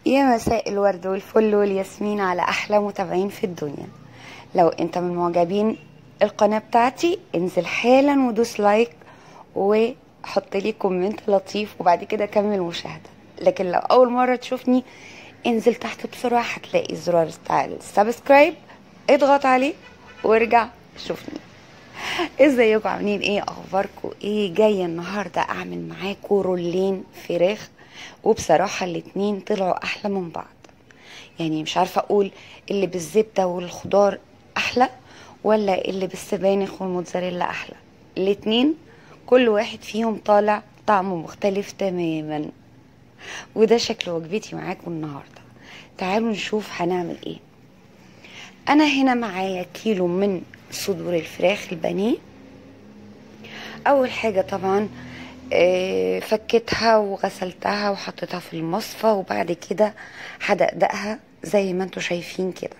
يا مساء الورد والفل والياسمين على احلى متابعين في الدنيا لو انت من معجبين القناه بتاعتي انزل حالا ودوس لايك وحط لي كومنت لطيف وبعد كده كمل مشاهده لكن لو اول مره تشوفني انزل تحت بسرعه هتلاقي الزرار بتاع السبسكرايب اضغط عليه وارجع شوفني ازيكم عاملين ايه اخباركم ايه جايه النهارده اعمل معاكم رولين فراخ وبصراحه الاتنين طلعوا احلى من بعض يعني مش عارفه اقول اللي بالزبده والخضار احلى ولا اللي بالسبانخ والموتزاريلا احلى الاتنين كل واحد فيهم طالع طعمه مختلف تماما وده شكل وجبتي معاكم النهارده تعالوا نشوف هنعمل ايه انا هنا معايا كيلو من صدور الفراخ البانيه اول حاجه طبعا آه، فكيتها وغسلتها وحطيتها في المصفى وبعد كده هدقدقها زي ما انتوا شايفين كده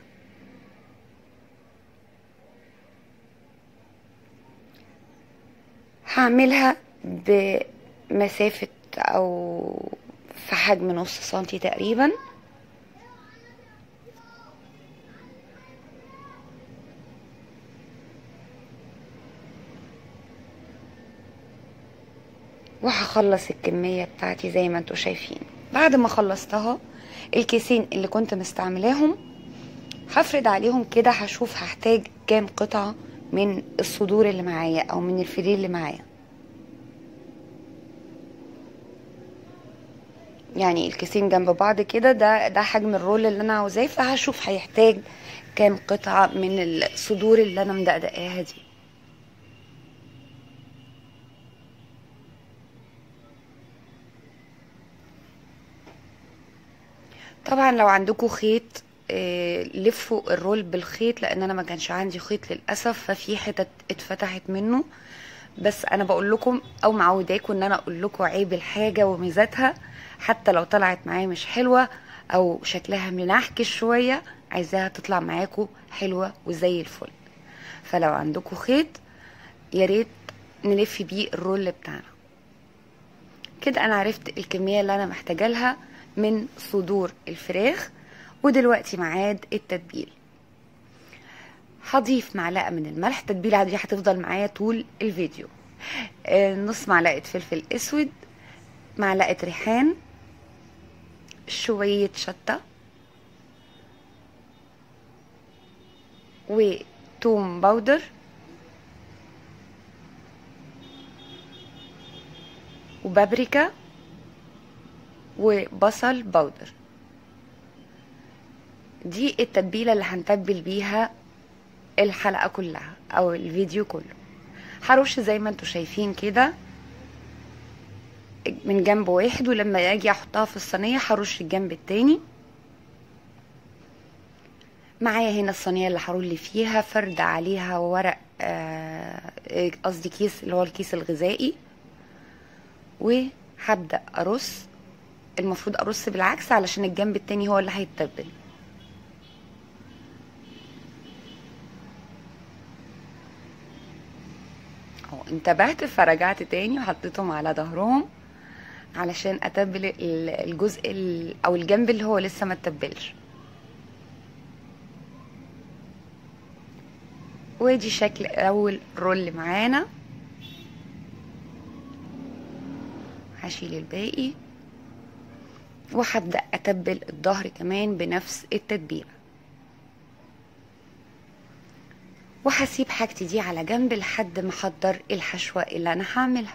هعملها بمسافة او في حجم نص سنتي تقريبا وهخلص الكمية بتاعتي زي ما انتوا شايفين بعد ما خلصتها الكيسين اللي كنت مستعملاهم هفرد عليهم كده هشوف هحتاج كام قطعة من الصدور اللي معايا او من الفيليه اللي معايا يعني الكيسين جنب بعض كده ده ده حجم الرول اللي انا عاوزاه فهشوف هيحتاج كام قطعة من الصدور اللي انا مدقدقاها دي طبعا لو عندكم خيط آه، لفوا الرول بالخيط لان انا ما كانش عندي خيط للاسف ففي حتت اتفتحت منه بس انا بقول لكم او معوداكم ان انا اقول لكم عيب الحاجه وميزاتها حتى لو طلعت معايا مش حلوه او شكلها منحكش شويه عايزاها تطلع معاكم حلوه وزي الفل فلو عندكم خيط يا ريت نلف بيه الرول بتاعنا كده انا عرفت الكميه اللي انا محتاجه لها من صدور الفراخ ودلوقتي ميعاد التتبيل هضيف معلقه من الملح التتبيله دي هتفضل معايا طول الفيديو آه، نص معلقه فلفل اسود معلقه ريحان شويه شطه وتوم باودر وبابريكا وبصل باودر دي التتبيلة اللي هنتبل بيها الحلقة كلها او الفيديو كله هرش زي ما انتوا شايفين كده من جنب واحد ولما اجي احطها في الصينية هرش الجنب التاني معايا هنا الصينية اللي هرول فيها فرد عليها ورق آه، قصدي كيس اللي هو الكيس الغذائي وهبدأ ارص المفروض ارص بالعكس علشان الجنب التاني هو اللي هيتبل اهو انتبهت فرجعت تاني وحطيتهم على ظهرهم علشان اتبل ال- الجزء ال- او الجنب اللي هو لسه ما اتبلش وادي شكل اول رول معانا هشيل الباقي وهبدأ أتبل الظهر كمان بنفس التتبيلة وهسيب حاجتي دي على جنب لحد ما احضر الحشوة اللي انا هعملها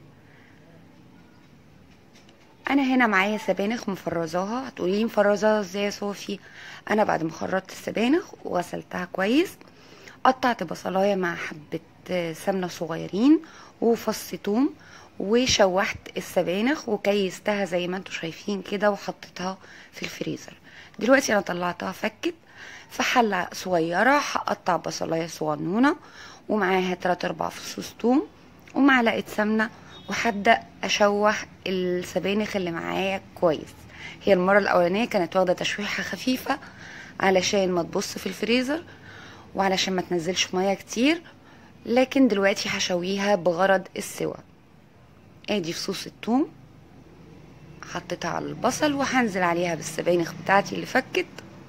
انا هنا معايا سبانخ مفرزاها هتقولي لي مفرزاها ازاي يا صوفي انا بعد ما خرجت السبانخ وغسلتها كويس قطعت بصلايه مع حبه سمنه صغيرين وفص توم وشوحت السبانخ وكيستها زي ما انتوا شايفين كده وحطيتها في الفريزر دلوقتي انا طلعتها فكت في حله صغيره هقطع بصلايه صغنونه ومعاها 3 4 فصوص توم ومعلقه سمنه وهبدا اشوح السبانخ اللي معايا كويس هي المره الاولانيه كانت واخده تشويحه خفيفه علشان ما تبص في الفريزر وعلشان ما تنزلش ميه كتير لكن دلوقتي هشويها بغرض السوى ادي فصوص الثوم حطيتها على البصل وهنزل عليها بالسبانخ بتاعتي اللي فكت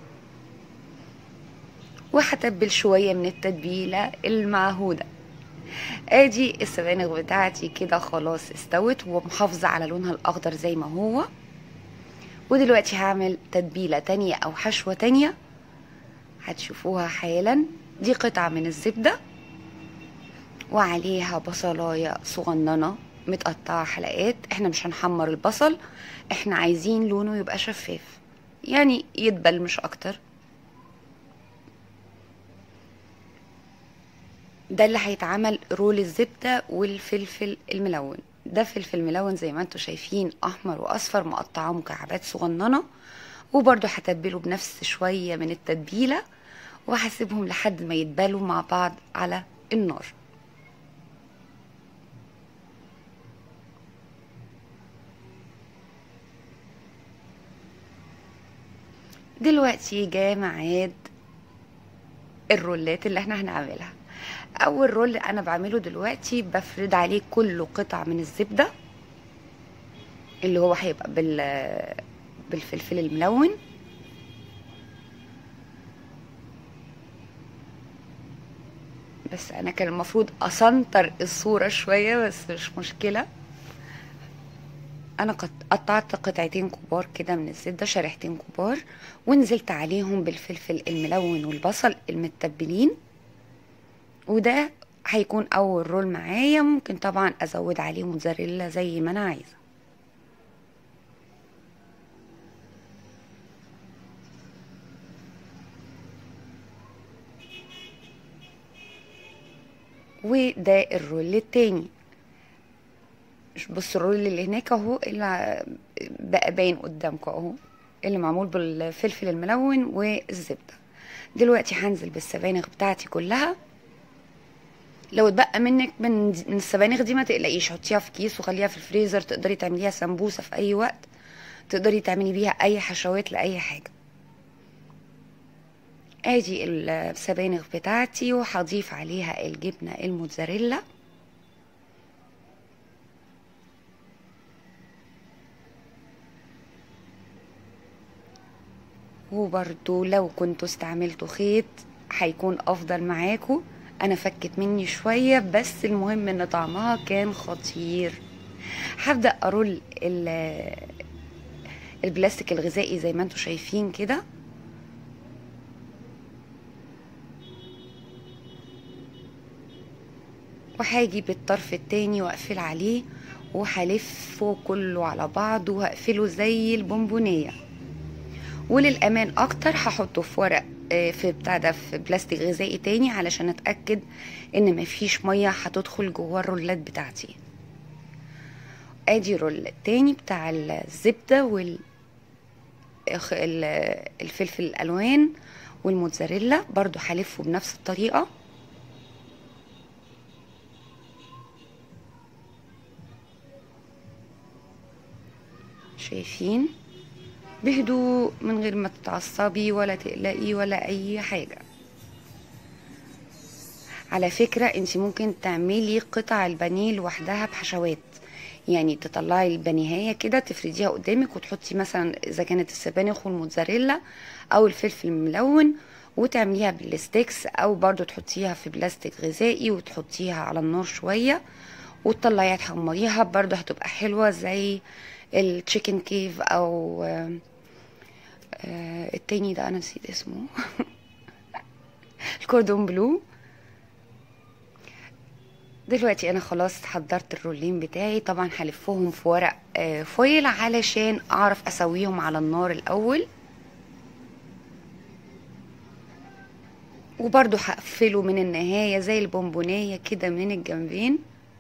وهتبل شوية من التتبيلة المعهودة ادي السبانخ بتاعتي كده خلاص استوت ومحافظة على لونها الاخضر زي ما هو ودلوقتي هعمل تتبيلة تانية او حشوة تانية هتشوفوها حالا دي قطعة من الزبدة وعليها بصلاية صغننة متقطعة حلقات احنا مش هنحمر البصل احنا عايزين لونه يبقى شفاف يعني يدبل مش اكتر ده اللي هيتعمل رول الزبدة والفلفل الملون ده فلفل ملون زي ما انتم شايفين احمر واصفر مقطعاه مكعبات صغننة وبرضو هتبله بنفس شوية من التتبيلة وهسيبهم لحد ما يتبالوا مع بعض على النار دلوقتي جاء ميعاد الرولات اللي احنا هنعملها اول رول انا بعمله دلوقتي بفرد عليه كله قطع من الزبده اللي هو هيبقى بال بالفلفل الملون بس انا كان المفروض اسنطر الصوره شويه بس مش مشكله انا قطعت قطعتين كبار كده من الزبده شريحتين كبار ونزلت عليهم بالفلفل الملون والبصل المتبلين وده هيكون اول رول معايا ممكن طبعا ازود عليه موتزاريلا زي ما انا عايزه وده الرول التاني بص الرول اللي هناك اهو اللي بقى باين قدامكم اهو اللي معمول بالفلفل الملون والزبده دلوقتي هنزل بالسبانخ بتاعتي كلها لو اتبقى منك من السبانخ دي ما تقلقيش حطيها في كيس وخليها في الفريزر تقدري تعمليها سمبوسه في اي وقت تقدري تعملي بيها اي حشوات لاي حاجه ادي السبانخ بتاعتي وهضيف عليها الجبنه الموتزاريلا وبرضو لو كنتوا استعملتوا خيط هيكون افضل معاكم انا فكت مني شويه بس المهم ان طعمها كان خطير هبدا ارول البلاستيك الغذائي زي ما انتم شايفين كده وهاجي بالطرف التاني واقفل عليه وهلفه كله على بعض وهقفله زي البونبونيه وللامان اكتر هحطه في ورق في بتاع ده في بلاستيك غذائي تاني علشان اتاكد ان مفيش ميه هتدخل جوه الرولات بتاعتي ادي رول تاني بتاع الزبده وال الفلفل الالوان والموتزاريلا برضو هلفه بنفس الطريقه شايفين بهدوء من غير ما تتعصبي ولا تقلقي ولا اي حاجه على فكره انت ممكن تعملي قطع البانيه لوحدها بحشوات يعني تطلعي البانيهايه كده تفرديها قدامك وتحطي مثلا اذا كانت السبانخ والموتزاريلا او الفلفل الملون وتعمليها بالستيكس او برضو تحطيها في بلاستيك غذائي وتحطيها على النار شويه وتطلعيها تحمريها برضو هتبقى حلوه زي التشيكن كيف او آه آه التاني ده انا نسيت اسمه الكوردون بلو دلوقتي انا خلاص حضرت الرولين بتاعي طبعا هلفهم في ورق آه فويل علشان اعرف اسويهم على النار الاول وبرضو هقفله من النهاية زي البونبونية كده من الجنبين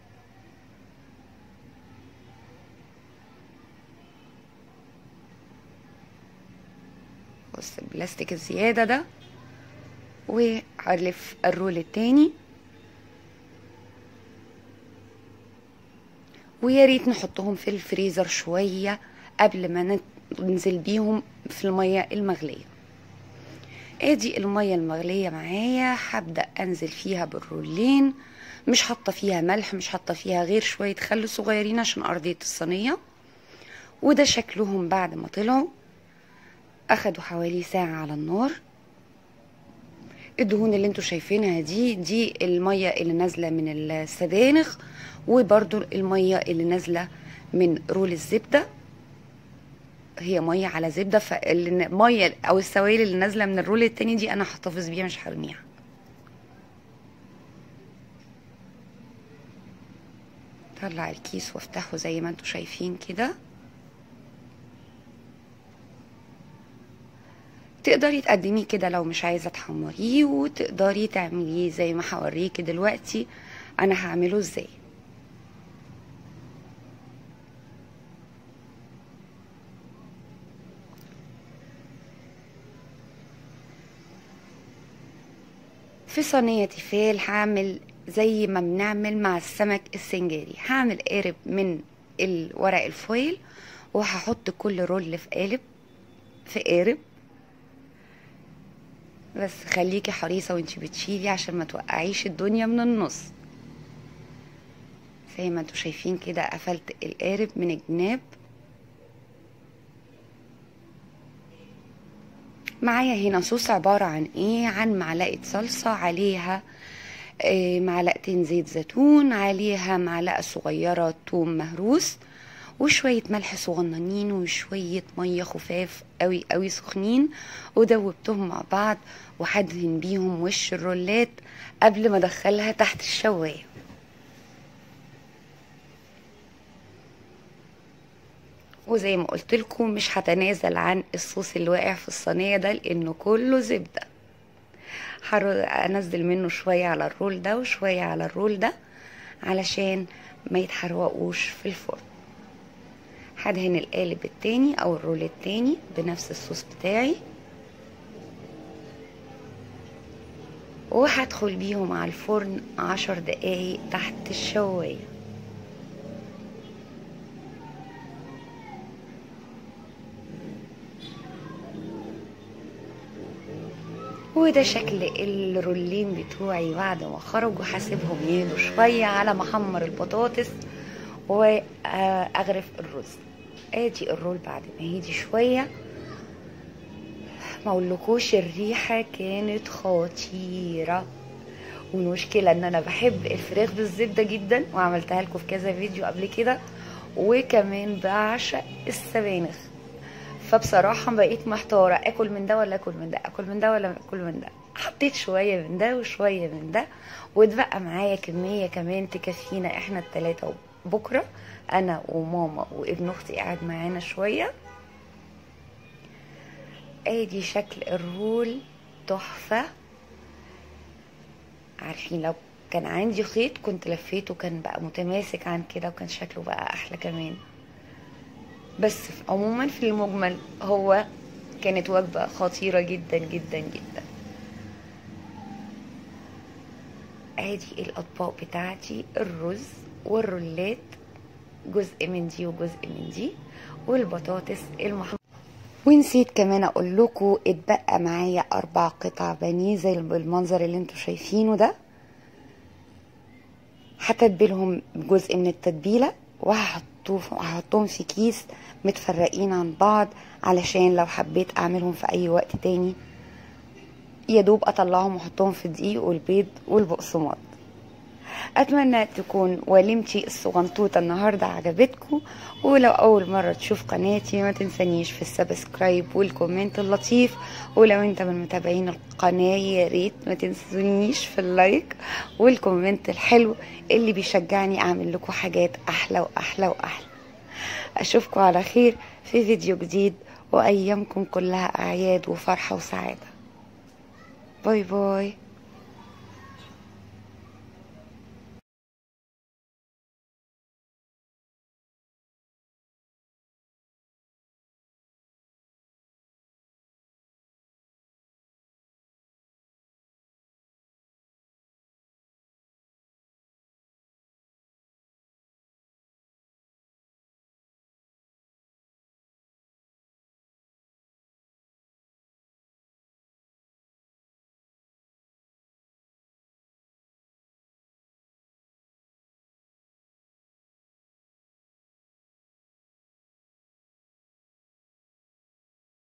بص البلاستيك الزيادة ده وهلف الرول التاني ويا ريت نحطهم في الفريزر شوية قبل ما ننزل بيهم في المية المغلية ادي المية المغلية معايا هبدأ انزل فيها بالرولين مش حاطة فيها ملح مش حاطة فيها غير شوية خل صغيرين عشان ارضية الصينية وده شكلهم بعد ما طلعوا اخدوا حوالي ساعة على النار الدهون اللي انتوا شايفينها دي دي المية اللي نازلة من السبانخ وبرضو المية اللي نازلة من رول الزبدة هي مية على زبدة فالمية او السوائل اللي نازلة من الرول التاني دي انا هحتفظ بيها مش هرميها طلع الكيس وافتحه زي ما انتوا شايفين كده تقدري تقدميه كده لو مش عايزه تحمريه وتقدري تعمليه زي ما هوريكي دلوقتي انا هعمله ازاي في صينية تيفال هعمل زي ما بنعمل مع السمك السنجاري هعمل قارب من الورق الفويل وهحط كل رول في قالب في قارب بس خليكي حريصة وانتي بتشيلي عشان ما توقعيش الدنيا من النص زي ما انتوا شايفين كده قفلت القارب من الجناب معايا هنا صوص عبارة عن ايه عن معلقة صلصة عليها آه معلقتين زيت زيتون عليها معلقة صغيرة توم مهروس وشوية ملح صغننين وشوية مية خفاف قوي قوي سخنين ودوبتهم مع بعض وحدهن بيهم وش الرولات قبل ما ادخلها تحت الشواية وزي ما قلت لكم مش هتنازل عن الصوص اللي واقع في الصينيه ده لانه كله زبده انزل منه شويه على الرول ده وشويه على الرول ده علشان ما يتحرقوش في الفرن هدهن القالب التاني او الرول التاني بنفس الصوص بتاعي وهدخل بيهم على الفرن عشر دقايق تحت الشوايه وده شكل الرولين بتوعي بعد ما خرجوا هسيبهم يهدوا شوية على ما احمر البطاطس واغرف الرز ادي الرول بعد ما هيدي شوية ما اقولكوش الريحة كانت خطيرة والمشكلة ان انا بحب الفراخ بالزبدة جدا وعملتها لكم في كذا فيديو قبل كده وكمان بعشق السبانخ فبصراحه بقيت محتاره اكل من ده ولا اكل من ده اكل من ده ولا اكل من ده حطيت شويه من ده وشويه من ده واتبقى معايا كميه كمان تكفينا احنا التلاته بكره انا وماما وابن اختي قاعد معانا شويه ادي شكل الرول تحفه عارفين لو كان عندي خيط كنت لفيته كان بقى متماسك عن كده وكان شكله بقى احلى كمان بس عموما في المجمل هو كانت وجبة خطيرة جدا جدا جدا ادي الاطباق بتاعتي الرز والرولات جزء من دي وجزء من دي والبطاطس المحمرة ونسيت كمان اقول لكم اتبقى معايا اربع قطع بانيه زي بالمنظر اللي انتوا شايفينه ده هتتبلهم جزء من التتبيله وهحطهم في كيس متفرقين عن بعض علشان لو حبيت اعملهم في اي وقت تاني يا دوب اطلعهم واحطهم في الدقيق والبيض والبقسماط اتمنى تكون وليمتي الصغنطوطه النهارده عجبتكم ولو اول مره تشوف قناتي ما تنسانيش في السبسكرايب والكومنت اللطيف ولو انت من متابعين القناه يا ريت ما تنسونيش في اللايك والكومنت الحلو اللي بيشجعني اعمل لكم حاجات احلى واحلى واحلى اشوفكم على خير في فيديو جديد وايامكم كلها اعياد وفرحه وسعاده باي باي